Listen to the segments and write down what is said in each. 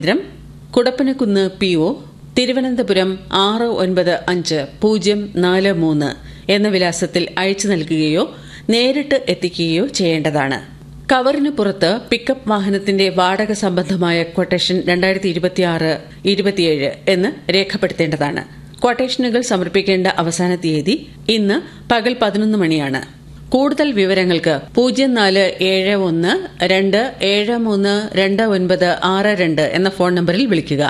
കേന്ദ്രം Kudappanakunnu P O Thiruvananthapuram ആറ് ഒൻപത് അഞ്ച് പൂജ്യം നാല് മൂന്ന് എന്ന വിലാസത്തിൽ അയച്ചു നൽകുകയോ നേരിട്ട് എത്തിക്കുകയോ ചെയ്യേണ്ടതാണ് കവറിന് പുറത്ത് പിക്കപ്പ് വാഹനത്തിന്റെ വാടക സംബന്ധമായ ക്വട്ടേഷൻ രണ്ടായിരത്തി ഇരുപത്തിയാറ് ഇരുപത്തിയേഴ് എന്ന് രേഖപ്പെടുത്തേണ്ടതാണ് ക്വട്ടേഷനുകൾ സമർപ്പിക്കേണ്ട അവസാന തീയതി ഇന്ന് പകൽ പതിനൊന്ന് മണിയാണ് കൂടുതൽ വിവരങ്ങൾക്ക് പൂജ്യം നാല് ഏഴ് ഒന്ന് രണ്ട് ഏഴ് മൂന്ന് രണ്ട് ഒൻപത് ആറ് രണ്ട് എന്ന ഫോൺ നമ്പറിൽ വിളിക്കുക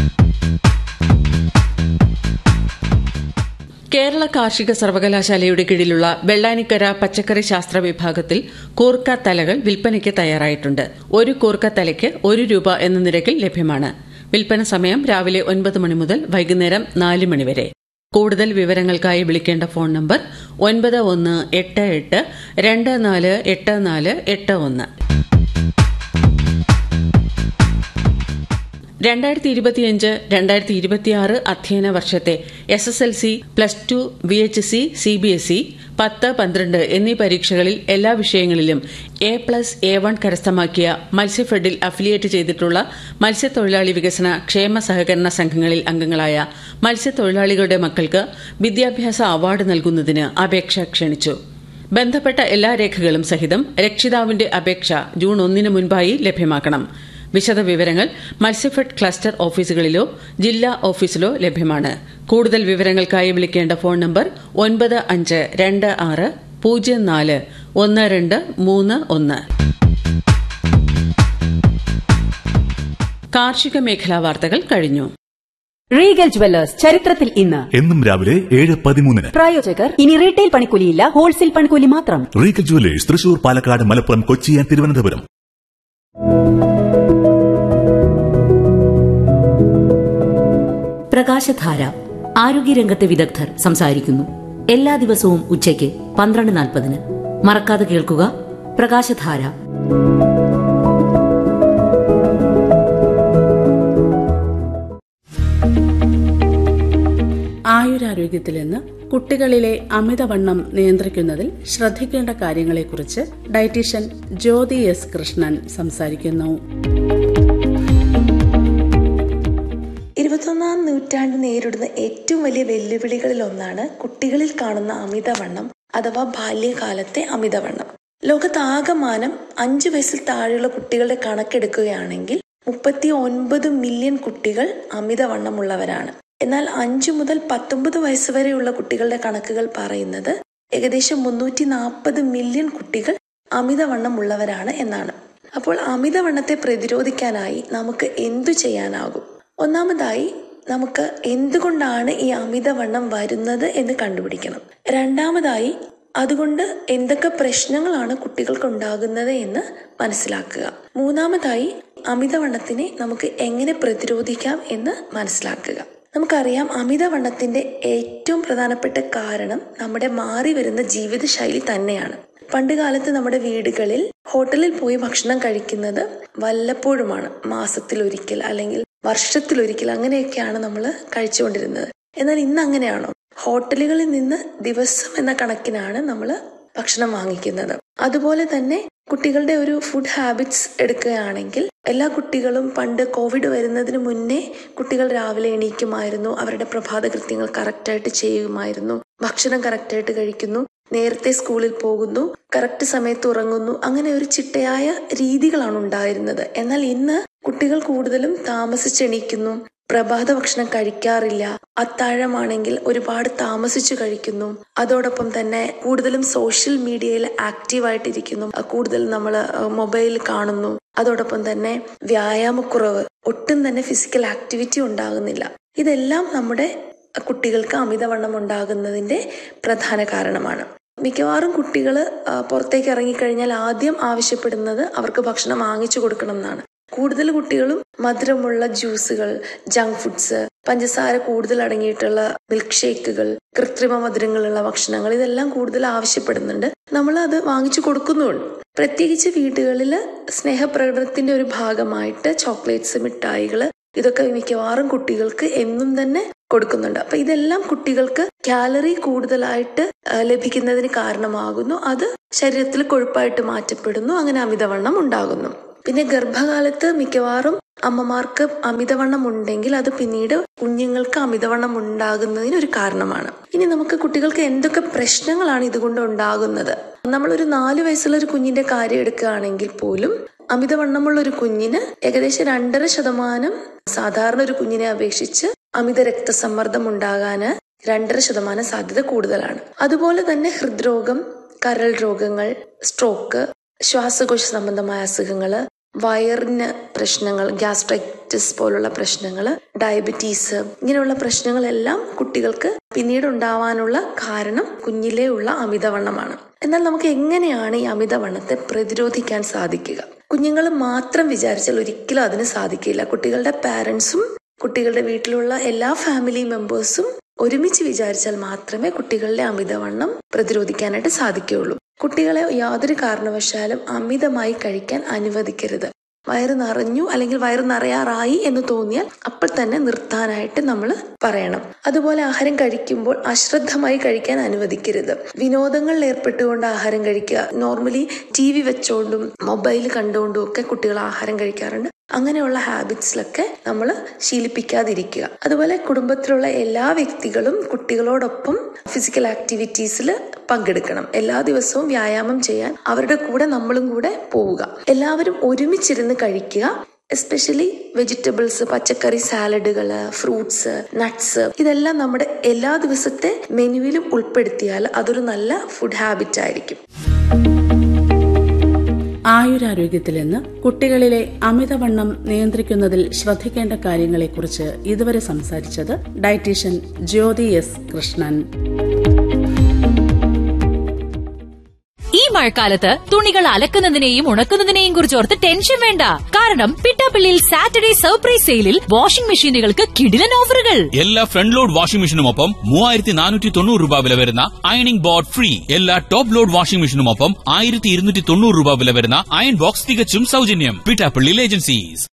കേരള കാർഷിക സർവകലാശാലയുടെ കീഴിലുള്ള വെള്ളാനിക്കര പച്ചക്കറി ശാസ്ത്ര വിഭാഗത്തിൽ കൂർക്ക തലകൾ വിൽപ്പനയ്ക്ക് തയ്യാറായിട്ടുണ്ട് ഒരു കൂർക്ക തലയ്ക്ക് ഒരു രൂപ എന്ന നിരക്കിൽ ലഭ്യമാണ് വിൽപ്പന സമയം രാവിലെ ഒൻപത് മണി മുതൽ വൈകുന്നേരം നാല് മണിവരെ കൂടുതൽ വിവരങ്ങൾക്കായി വിളിക്കേണ്ട ഫോൺ നമ്പർ ഒൻപത് ഒന്ന് എട്ട് എട്ട് രണ്ട് നാല് എട്ട് നാല് എട്ട് ഒന്ന് രണ്ടായിരത്തി ഇരുപത്തിയഞ്ച് രണ്ടായിരത്തി ഇരുപത്തിയാറ് അധ്യയന വർഷത്തെ S S L C plus two V H S C C B S പത്ത് പന്ത്രണ്ട് എന്നീ പരീക്ഷകളിൽ എല്ലാ വിഷയങ്ങളിലും എ പ്ലസ് എ വൺ കരസ്ഥമാക്കിയ മത്സ്യഫെഡിൽ അഫിലിയേറ്റ് ചെയ്തിട്ടുള്ള മത്സ്യത്തൊഴിലാളി വികസന ക്ഷേമ സഹകരണ സംഘങ്ങളിൽ അംഗങ്ങളായ മത്സ്യത്തൊഴിലാളികളുടെ മക്കൾക്ക് വിദ്യാഭ്യാസ അവാർഡ് നൽകുന്നതിന് അപേക്ഷ ക്ഷണിച്ചു ബന്ധപ്പെട്ട എല്ലാ രേഖകളും സഹിതം രക്ഷിതാവിന്റെ അപേക്ഷ ജൂൺ ഒന്നിന് മുൻപായി ലഭ്യമാക്കണം വിശദവിവരങ്ങൾ മത്സ്യഫെഡ് ക്ലസ്റ്റർ ഓഫീസുകളിലോ ജില്ലാ ഓഫീസിലോ ലഭ്യമാണ് കൂടുതൽ വിവരങ്ങൾക്കായി വിളിക്കേണ്ട ഫോൺ നമ്പർ ഒൻപത് അഞ്ച് രണ്ട് ആറ് പൂജ്യം നാല് ഒന്ന് രണ്ട് മൂന്ന് ഒന്ന് കാർഷിക മേഖലാ വാർത്തകൾ കഴിഞ്ഞു റീഗൽ ജുവല്ലേഴ്സ് ചരിത്രത്തിൽ ഇന്ന് എന്നും രാവിലെ ഏഴ് പതിമൂന്നിന് പ്രായോജകർ ഇനി റീറ്റെയിൽ പണിക്കൂലിയില്ല ഹോൾസെയിൽ പണിക്കൂലി മാത്രം Regal jewellers Thrissur Palakkad Malappuram Kochi and Thiruvananthapuram പ്രകാശധാര ആരോഗ്യരംഗത്തെ വിദഗ്ധർ സംസാരിക്കുന്നു എല്ലാ ദിവസവും ഉച്ചയ്ക്ക് പന്ത്രണ്ട് നാൽപ്പതിന് മറക്കാതെ കേൾക്കുക പ്രകാശധാര ആയുരാരോഗ്യത്തിൽ നിന്ന് കുട്ടികളിലെ അമിതവണ്ണം നിയന്ത്രിക്കുന്നതിൽ ശ്രദ്ധിക്കേണ്ട കാര്യങ്ങളെക്കുറിച്ച് ഡയറ്റീഷ്യൻ ജ്യോതി എസ് കൃഷ്ണൻ സംസാരിക്കുന്നു ഇരുപത്തൊന്നാം നൂറ്റാണ്ട് നേരിടുന്ന ഏറ്റവും വലിയ വെല്ലുവിളികളിൽ ഒന്നാണ് കുട്ടികളിൽ കാണുന്ന അമിതവണ്ണം അഥവാ ബാല്യകാലത്തെ അമിതവണ്ണം ലോകത്താകമാനം അഞ്ചു വയസ്സിൽ താഴെയുള്ള കുട്ടികളുടെ കണക്കെടുക്കുകയാണെങ്കിൽ മുപ്പത്തി ഒൻപത് മില്യൺ കുട്ടികൾ അമിതവണ്ണമുള്ളവരാണ് എന്നാൽ അഞ്ചു മുതൽ പത്തൊമ്പത് വയസ്സ് വരെയുള്ള കുട്ടികളുടെ കണക്കുകൾ പറയുന്നത് ഏകദേശം മുന്നൂറ്റി നാൽപ്പത് മില്യൺ കുട്ടികൾ അമിതവണ്ണം ഉള്ളവരാണ് എന്നാണ് അപ്പോൾ അമിതവണ്ണത്തെ പ്രതിരോധിക്കാനായി നമുക്ക് എന്തു ചെയ്യാനാകും ഒന്നാമതായി നമുക്ക് എന്തുകൊണ്ടാണ് ഈ അമിതവണ്ണം വരുന്നത് എന്ന് കണ്ടുപിടിക്കണം രണ്ടാമതായി അതുകൊണ്ട് എന്തൊക്കെ പ്രശ്നങ്ങളാണ് കുട്ടികൾക്ക് ഉണ്ടാകുന്നത് എന്ന് മനസ്സിലാക്കുക മൂന്നാമതായി അമിതവണ്ണത്തിനെ നമുക്ക് എങ്ങനെ പ്രതിരോധിക്കാം എന്ന് മനസ്സിലാക്കുക നമുക്കറിയാം അമിതവണ്ണത്തിന്റെ ഏറ്റവും പ്രധാനപ്പെട്ട കാരണം നമ്മുടെ മാറി വരുന്ന ജീവിതശൈലി തന്നെയാണ് പണ്ട് കാലത്ത് നമ്മുടെ വീടുകളിൽ ഹോട്ടലിൽ പോയി ഭക്ഷണം കഴിക്കുന്നത് വല്ലപ്പോഴുമാണ് മാസത്തിലൊരിക്കൽ അല്ലെങ്കിൽ വർഷത്തിലൊരിക്കൽ അങ്ങനെയൊക്കെയാണ് നമ്മൾ കഴിച്ചുകൊണ്ടിരുന്നത് എന്നാൽ ഇന്ന് അങ്ങനെയാണോ ഹോട്ടലുകളിൽ നിന്ന് ദിവസം എന്ന കണക്കിനാണ് നമ്മൾ ഭക്ഷണം വാങ്ങിക്കുന്നത് അതുപോലെ തന്നെ കുട്ടികളുടെ ഒരു ഫുഡ് ഹാബിറ്റ്സ് എടുക്കുകയാണെങ്കിൽ എല്ലാ കുട്ടികളും പണ്ട് കോവിഡ് വരുന്നതിന് മുന്നേ കുട്ടികൾ രാവിലെ എണീക്കുമായിരുന്നു അവരുടെ പ്രഭാത കൃത്യങ്ങൾ കറക്റ്റായിട്ട് ചെയ്യുമായിരുന്നു ഭക്ഷണം കറക്റ്റായിട്ട് കഴിക്കുന്നു നേരത്തെ സ്കൂളിൽ പോകുന്നു കറക്റ്റ് സമയത്ത് ഉറങ്ങുന്നു അങ്ങനെ ഒരു ചിട്ടയായ രീതികളാണ് ഉണ്ടായിരുന്നത് എന്നാൽ ഇന്ന് കുട്ടികൾ കൂടുതലും താമസിച്ചെണീക്കുന്നു പ്രഭാത ഭക്ഷണം കഴിക്കാറില്ല അത്താഴമാണെങ്കിൽ ഒരുപാട് താമസിച്ചു കഴിക്കുന്നു അതോടൊപ്പം തന്നെ കൂടുതലും സോഷ്യൽ മീഡിയയിൽ ആക്റ്റീവായിട്ടിരിക്കുന്നു കൂടുതൽ നമ്മൾ മൊബൈൽ കാണുന്നു അതോടൊപ്പം തന്നെ വ്യായാമക്കുറവ് ഒട്ടും തന്നെ ഫിസിക്കൽ ആക്ടിവിറ്റി ഉണ്ടാകുന്നില്ല ഇതെല്ലാം നമ്മുടെ കുട്ടികൾക്ക് അമിതവണ്ണം ഉണ്ടാകുന്നതിന്റെ പ്രധാന കാരണമാണ് മിക്കവാറും കുട്ടികൾ പുറത്തേക്ക് ഇറങ്ങിക്കഴിഞ്ഞാൽ ആദ്യം ആവശ്യപ്പെടുന്നത് അവർക്ക് ഭക്ഷണം വാങ്ങിച്ചു കൊടുക്കണം എന്നാണ് കൂടുതൽ കുട്ടികളും മധുരമുള്ള ജ്യൂസുകൾ ജങ്ക് ഫുഡ്സ് പഞ്ചസാര കൂടുതൽ അടങ്ങിയിട്ടുള്ള മിൽക്ക് ഷേക്കുകൾ കൃത്രിമ മധുരങ്ങളുള്ള ഭക്ഷണങ്ങൾ ഇതെല്ലാം കൂടുതൽ ആവശ്യപ്പെടുന്നുണ്ട് നമ്മൾ അത് വാങ്ങിച്ചു കൊടുക്കുന്നുണ്ട് പ്രത്യേകിച്ച് വീടുകളിൽ സ്നേഹപ്രകടനത്തിന്റെ ഒരു ഭാഗമായിട്ട് ചോക്ലേറ്റ്സ് മിഠായികൾ ഇതൊക്കെ മിക്കവാറും കുട്ടികൾക്ക് എന്നും തന്നെ കൊടുക്കുന്നുണ്ട് അപ്പൊ ഇതെല്ലാം കുട്ടികൾക്ക് കാലറി കൂടുതലായിട്ട് ലഭിക്കുന്നതിന് കാരണമാകുന്നു അത് ശരീരത്തിൽ കൊഴുപ്പായിട്ട് മാറ്റപ്പെടുന്നു അങ്ങനെ അമിതവണ്ണം ഉണ്ടാകുന്നു പിന്നെ ഗർഭകാലത്ത് മിക്കവാറും അമ്മമാർക്ക് അമിതവണ്ണം ഉണ്ടെങ്കിൽ അത് പിന്നീട് കുഞ്ഞുങ്ങൾക്ക് അമിതവണ്ണം ഉണ്ടാകുന്നതിന് ഒരു കാരണമാണ് ഇനി നമുക്ക് കുട്ടികൾക്ക് എന്തൊക്കെ പ്രശ്നങ്ങളാണ് ഇതുകൊണ്ട് ഉണ്ടാകുന്നത് നമ്മളൊരു നാല് വയസ്സുള്ള ഒരു കുഞ്ഞിന്റെ കാര്യം എടുക്കുകയാണെങ്കിൽ പോലും അമിതവണ്ണമുള്ള ഒരു കുഞ്ഞിന് ഏകദേശം രണ്ടര ശതമാനം സാധാരണ ഒരു കുഞ്ഞിനെ അപേക്ഷിച്ച് അമിത രക്തസമ്മർദ്ദം ഉണ്ടാകാന് രണ്ടര ശതമാനം സാധ്യത കൂടുതലാണ് അതുപോലെ തന്നെ ഹൃദ്രോഗം കരൾ രോഗങ്ങൾ സ്ട്രോക്ക് ശ്വാസകോശ സംബന്ധമായ അസുഖങ്ങള് വയറിന് പ്രശ്നങ്ങൾ ഗ്യാസ്ട്രൈറ്റിസ് പോലുള്ള പ്രശ്നങ്ങൾ ഡയബറ്റീസ് ഇങ്ങനെയുള്ള പ്രശ്നങ്ങളെല്ലാം കുട്ടികൾക്ക് പിന്നീട് ഉണ്ടാവാനുള്ള കാരണം കുഞ്ഞിലേ ഉള്ള അമിതവണ്ണമാണ് എന്നാൽ നമുക്ക് എങ്ങനെയാണ് ഈ അമിതവണ്ണത്തെ പ്രതിരോധിക്കാൻ സാധിക്കുക കുഞ്ഞുങ്ങൾ മാത്രം വിചാരിച്ചാൽ ഒരിക്കലും അതിന് സാധിക്കില്ല കുട്ടികളുടെ പാരൻസും കുട്ടികളുടെ വീട്ടിലുള്ള എല്ലാ ഫാമിലി മെമ്പേഴ്സും ഒരുമിച്ച് വിചാരിച്ചാൽ മാത്രമേ കുട്ടികളുടെ അമിതവണ്ണം പ്രതിരോധിക്കാനായിട്ട് സാധിക്കുകയുള്ളൂ കുട്ടികളെ യാതൊരു കാരണവശാലും അമിതമായി കഴിക്കാൻ അനുവദിക്കരുത് വയറ് നിറഞ്ഞു അല്ലെങ്കിൽ വയറ് നിറയാറായി എന്ന് തോന്നിയാൽ അപ്പോൾ തന്നെ നിർത്താനായിട്ട് നമ്മൾ പറയണം അതുപോലെ ആഹാരം കഴിക്കുമ്പോൾ അശ്രദ്ധമായി കഴിക്കാൻ അനുവദിക്കരുത് വിനോദങ്ങളിൽ ഏർപ്പെട്ടുകൊണ്ട് ആഹാരം കഴിക്കുക നോർമലി ടി വി വെച്ചുകൊണ്ടും മൊബൈൽ കണ്ടുകൊണ്ടും ഒക്കെ കുട്ടികൾ ആഹാരം കഴിക്കാറുണ്ട് അങ്ങനെയുള്ള ഹാബിറ്റ്സിലൊക്കെ നമ്മൾ ശീലിപ്പിക്കാതിരിക്കുക അതുപോലെ കുടുംബത്തിലുള്ള എല്ലാ വ്യക്തികളും കുട്ടികളോടൊപ്പം ഫിസിക്കൽ ആക്ടിവിറ്റീസിൽ പങ്കെടുക്കണം എല്ലാ ദിവസവും വ്യായാമം ചെയ്യാൻ അവരുടെ കൂടെ നമ്മളും കൂടെ പോവുക എല്ലാവരും ഒരുമിച്ചിരുന്ന് കഴിക്കുക എസ്പെഷ്യലി വെജിറ്റബിൾസ് പച്ചക്കറി സാലഡുകൾ ഫ്രൂട്ട്സ് നട്ട്സ് ഇതെല്ലാം നമ്മുടെ എല്ലാ ദിവസത്തെ മെനുവിലും ഉൾപ്പെടുത്തിയാൽ അതൊരു നല്ല ഫുഡ് ഹാബിറ്റ് ആയിരിക്കും ആയുരാരോഗ്യത്തിൽ നിന്ന് കുട്ടികളിലെ അമിതവണ്ണം നിയന്ത്രിക്കുന്നതിൽ ശ്രദ്ധിക്കേണ്ട കാര്യങ്ങളെക്കുറിച്ച് ഇതുവരെ സംസാരിച്ചത് ഡയറ്റീഷ്യൻ ജ്യോതി എസ് കൃഷ്ണൻ ഈ മഴക്കാലത്ത് തുണികൾ അലക്കുന്നതിനെയും ഉണക്കുന്നതിനെയും കുറിച്ചോർത്ത് ടെൻഷൻ വേണ്ട കാരണം പിട്ടാപ്പിള്ളിയിൽ സാറ്റർഡേ സർപ്രൈസ് സെയിലിൽ വാഷിംഗ് മെഷീനുകൾക്ക് കിടിലൻ ഓഫറുകൾ എല്ലാ ഫ്രണ്ട് ലോഡ് വാഷിംഗ് മെഷീനുമൊപ്പം മൂവായിരത്തി നാനൂറ്റി തൊണ്ണൂറ് രൂപ വില വരുന്ന അയണിംഗ് ബോർഡ് ഫ്രീ എല്ലാ ടോപ്പ് ലോഡ് വാഷിംഗ് മെഷീനുമൊപ്പം ആയിരത്തി ഇരുന്നൂറ്റി തൊണ്ണൂറ് രൂപ വില വരുന്ന അയൺ ബോക്സ് തികച്ചും സൗജന്യം പിട്ടാപ്പള്ളിയിൽ ഏജൻസീസ്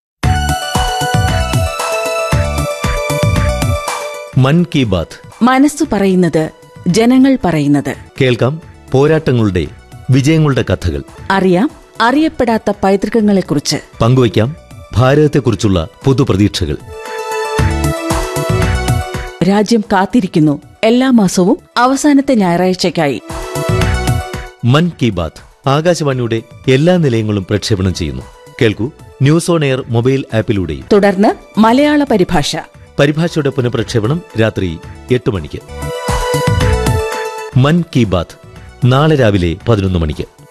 മൻ കി ബാത്ത് മനസ്സു പറയുന്നത് ജനങ്ങൾ പറയുന്നത് കേൾക്കാം പോരാട്ടങ്ങളുടെ വിജയങ്ങളുടെ കഥകൾ അറിയാം അറിയപ്പെടാത്ത പൈതൃകങ്ങളെക്കുറിച്ച് പങ്കുവയ്ക്കാം ഭാരതത്തെക്കുറിച്ചുള്ള പുതുപ്രതീക്ഷകൾ രാജ്യം കാത്തിരിക്കുന്നു എല്ലാ മാസവും അവസാനത്തെ ഞായറാഴ്ചയ്ക്കായി മൻ കി ബാത്ത് ആകാശവാണിയുടെ എല്ലാ നിലയങ്ങളും പ്രക്ഷേപണം ചെയ്യുന്നു കേൾക്കൂ ന്യൂസ് ഓൺ എയർ മൊബൈൽ ആപ്പിലൂടെയും തുടർന്ന് മലയാള പരിഭാഷ പരിഭാഷയുടെ പുനഃപ്രക്ഷേപണം രാത്രി എട്ട് മണിക്ക് മൻ കി ബാത്ത് നാളെ രാവിലെ പതിനൊന്ന് മണിക്ക്